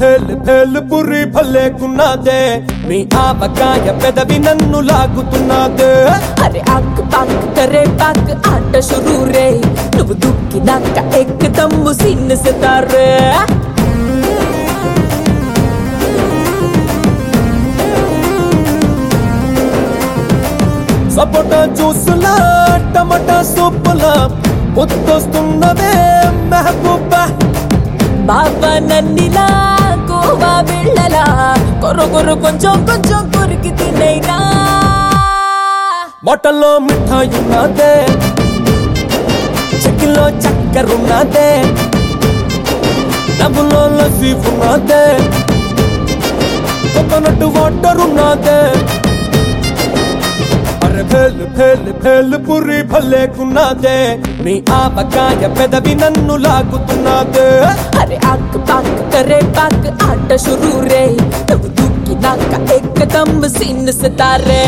భేల్ భేల్ పురి భలేకున్నదే మీ ఆవకాయ పెదవి నన్ను లాగుతున్నదే అరే ఆక్ పాక్ కరే పాక్ ఆట షురూ రే నువ్వు దుక్కినాక ఎక్కదమ్ము సిన్న సితారే సపోటా జ్యూసులా టమాటా సూపులా ముద్దొస్తున్నదే మెహబూబా బాబా నన్నిలా గోవా వెళ్ళలా కొర కొర కొంచెం కొంచెం కొరికి తినైనా బొట్టల్లో మిఠాయి ఉన్నదే చెక్కిలో చక్కెర ఉన్నదే డబ్బులో లస్సీ ఉన్నదే కోకోనట్ వాటర్ ఉన్నదే అరే భేల్ భేల్ భేల్ పురి భలేకున్నదే మీ ఆవకాయ పెదవి నన్ను లాగుతున్నదే అరే ఆక్ పాక్ కరే పాక్ ఆట షురూ రే నువ్వు దుక్కినాక ఎక్కదమ్ము సిన్న సితారే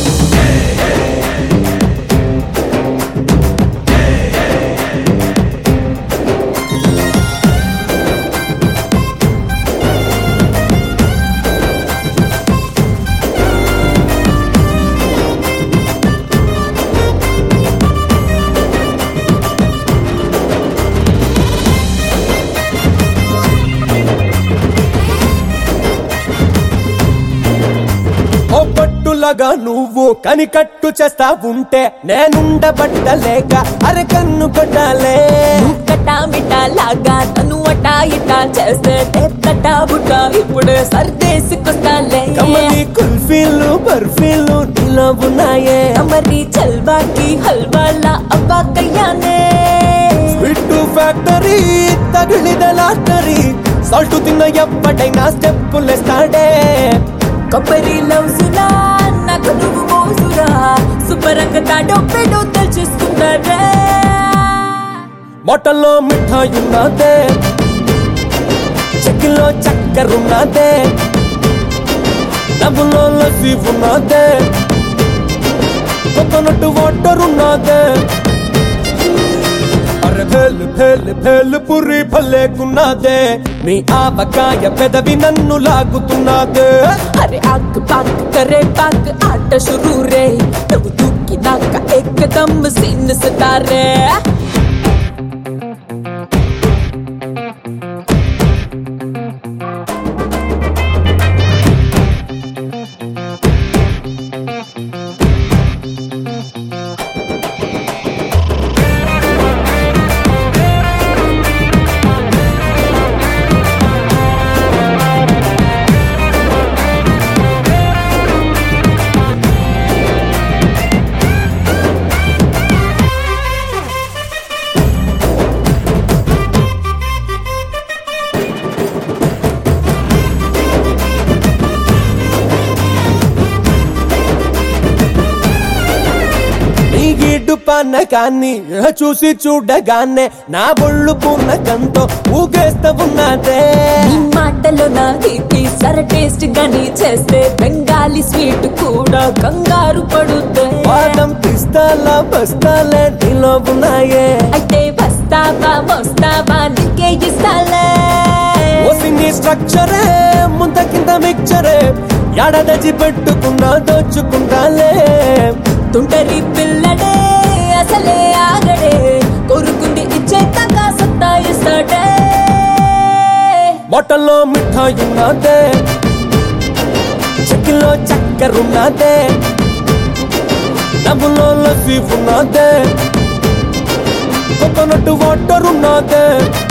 ఓ పట్టులగా నువ్వు కనికట్టు చేస్తా ఉంటే నేనుండబట్టలేక అరే కన్ను కొట్టాలే కటా మిటా లాగా తను అటా ఇటా చేస్తే తటా బుటా ఇప్పుడు సర్దేసుకొస్తాలే కమలి కుల్ఫీలు బర్ఫీలు నీలో ఉన్నాయే మరి చల్వాకి హల్వాలా అబ్బా కయ్యానే స్వీట్ ఫ్యాక్టరీ తగిలిద లాటరీ సాల్ట్ తిన్న ఎప్పటైనా స్టెప్పులేస్తాడే కొబ్బరి లౌసులా నాకు నువ్వు మోసురా సుబ్బరంగ తాడో పెడో తెలుసుకున్నారే మొట్టల్లో మిఠాయి ఉన్నదే చెక్కిలో చక్కెర ఉన్నదే డబ్బులో లస్సీ ఉన్నదే కోకోనట్ వాటర్ ఉన్నదే అరే భేల్ భేల్ భేల్ పురి భలేకున్నదే మీ ఆవకాయ పెదవి నన్ను లాగుతున్నదే అరే ఆక్ పాక్ కరే పాక్ ఆట షురూ రే నువ్వు దుక్కినాక ఎక్కదమ్ము సిన్న సితారే నీ గీడు పన్నకాన్ని చూసి చూడగానే నా బొళ్ళు పున్నకంతో ఊగేస్తా ఉన్నదే నీ మాటలో నా తీపి సర టేస్ట్ గాని చేస్తే బెంగాలీ స్వీట్ కూడా కంగారు పడుద్దే బాదం పిస్తాల బస్తాలే నీలో ఉన్నాయే అయితే వస్తావా వస్తావా నీకే ఇస్తాలే ఓసిని స్ట్రక్చరే ముంత కింద మిక్చరే ఎడదచి పెట్టుకున్నా దోచుకుంటాలే తుంటరి పిల్లడే అసలే ఆగడే కొరుకుంది ఇచ్చే తగ్గ సత్తా ఇస్తాడే బొట్టల్లో మిఠాయి ఉన్నదే చెక్కిలో చక్కెర ఉన్నదే డబ్బులో లస్సీ ఉన్నదే కోకోనట్ వాటర్ ఉన్నదే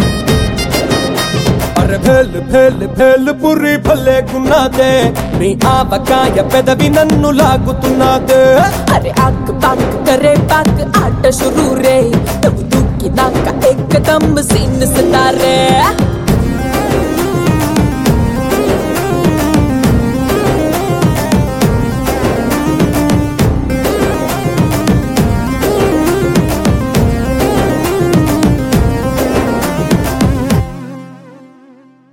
అరే భేల్ భేల్ భేల్ పురి భలేకున్నదే మీ ఆవకాయ పెదవి నన్ను లాగుతున్నదే అరే ఆక్ పాక్ కరే పాక్ ఆట షురూ రే నువ్వు దుక్కినాక ఎక్కదమ్ము సిన్న సితారే